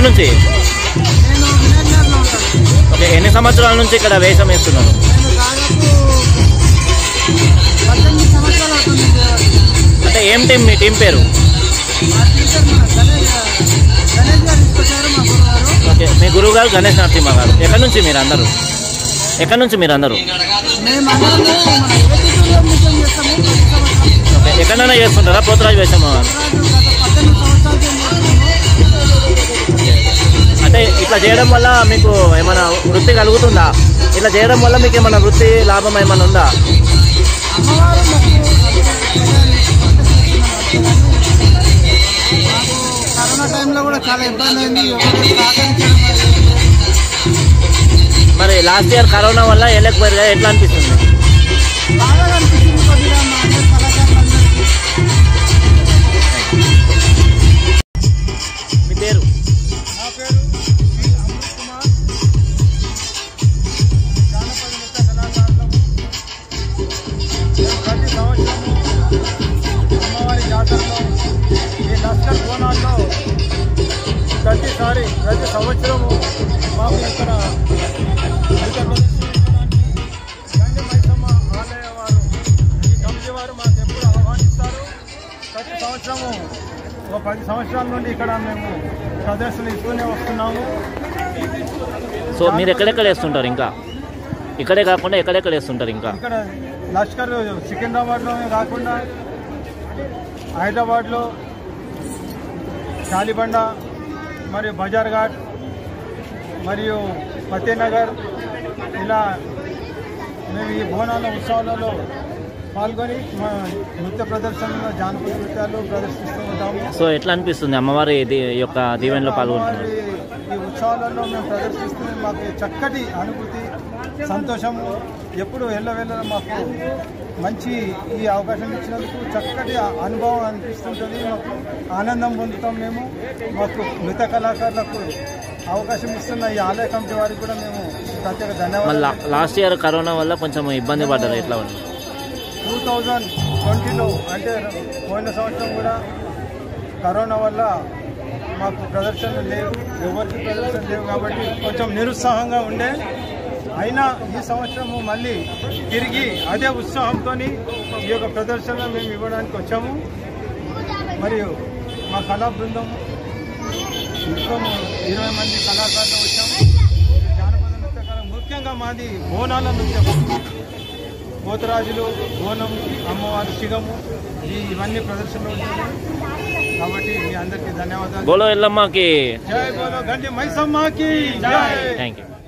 ఎక్కడి నుంచి నేను వినాయకులో ఉంటాను ఓకే ఎన్ని సంవత్సరాల నుంచి ఇక్కడ వేషం వేస్తున్నారు నేను దాదాపు పద్దెనిమిది సంవత్సరాలు అవుతుంది దేవాలయం. అంటే ఏం టీం మీ టీం పేరు మా టీచర్ మన గణేష్ గణేష్ గారు తీసుకొచ్చారు మా గురుగారు ఓకే మీ గురువు గారు గణేష్ నరసింహ గారు ఎక్కడి నుంచి మీరు అందరూ ఎక్కడి నుంచి మీరు అందరూ మేము అందరము మన ఏపీలో మిషన్ చేస్తాము ప్రతి సంవత్సరం ఓకే ఎక్కడైనా చేస్తుంటారా పోతురాజు వేషం రాజు గత పద్దెనిమిది సంవత్సరాలు చేస్తున్నాము అంటే ఇట్లా చేయడం వల్ల మీకు ఏమైనా వృత్తి కలుగుతుందా ఇట్లా చేయడం వల్ల మీకు ఏమైనా వృత్తి లాభం ఏమైనా ఉందా అమ్మవారు మాకు కరోనా టైంలో కూడా చాలా ఇబ్బంది అయింది ఎవరు సహకరించడం లేదు. మరి లాస్ట్ ఇయర్ కరోనా వల్ల వెళ్ళకపోయారు కదా ఎట్లా అనిపిస్తుంది బాగా అనిపిస్తుంది కొద్దిగా మా అందరి కళాకారులందరికీ మీ పేరు నా పేరు పి. అమృత్ కుమార్ జానపద నృత్య కళాకారులము మేము ప్రతి సంవత్సరము అమ్మవారి జాతరలో ఈ లస్కర్ కోణాల్లో ప్రతిసారి ప్రతి సంవత్సరము మాకు ఇక్కడ నృత్య ప్రదర్శించడానికి గండి మైసమ్మ ఆలయ వారు ఈ కమిటీ వారు మాకు ఎప్పుడు ఆహ్వానిస్తారు ప్రతి సంవత్సరము ఒక పది సంవత్సరాల నుండి ఇక్కడ మేము ప్రదర్శన ఇస్తూనే వస్తున్నాము సో మీరు ఎక్కడెక్కడ వేస్తుంటారు ఇంకా ఇక్కడే కాకుండా ఎక్కడెక్కడ వేస్తుంటారు ఇంకా ఇక్కడ లష్కర్ సికింద్రాబాద్లోనే కాకుండా హైదరాబాద్లో కాలిబండ మరియు బజార్ ఘాట్ మరియు ఫతేనగర్ ఇలా మేము ఈ బోనాల ఉత్సవాలలో పాల్గొని మా నృత్య ప్రదర్శనలో జానపద నృత్యాలు ప్రదర్శిస్తూ ఉంటాము సో ఎట్లా అనిపిస్తుంది అమ్మవారి ఇది యొక్క దీవెనలో పాల్గొంటున్నారు అమ్మవారి ఈ ఉత్సవాలలో మేము ప్రదర్శిస్తున్న మాకు చక్కటి అనుభూతి సంతోషము ఎప్పుడు వెళ్ళ మాకు మంచి ఈ అవకాశం ఇచ్చినందుకు చక్కటి అనుభవం అనిపిస్తుంటుంది మాకు ఆనందం పొందుతాం మేము మాకు మృత కళాకారులకు అవకాశం ఇస్తున్న ఈ ఆలయ కమిటీ వారికి కూడా మేము ప్రత్యేక మళ్ళీ ధన్యవాదాలు లాస్ట్ ఇయర్ కరోనా వల్ల కొంచెం ఇబ్బంది పడ్డారు ఎట్లా ఉంది టూ థౌజండ్ ట్వంటీలో అంటే పోయిన సంవత్సరం కూడా కరోనా వల్ల మాకు ప్రదర్శనలు లేవు ఎవరికి ప్రదర్శన లేవు కాబట్టి కొంచెం నిరుత్సాహంగా ఉండే అయినా ఈ సంవత్సరము మళ్ళీ తిరిగి అదే ఉత్సాహంతో ఈ యొక్క ప్రదర్శన మేము ఇవ్వడానికి వచ్చాము మరియు మా కళా బృందం మొత్తం ఇరవై మంది కళాకారులు వచ్చాము జానపద నృత్యకారులు ముఖ్యంగా మాది బోనాల నృత్యం పోతరాజులు బోనం అమ్మవారి శిగము ఈ ఇవన్నీ ప్రదర్శనలు ఉంటాయి కాబట్టి మీ అందరికీ ధన్యవాదాలు గోలో ఎల్లమ్మకి జై బోలో గండి మైసమ్మకి జై థ్యాంక్ యూ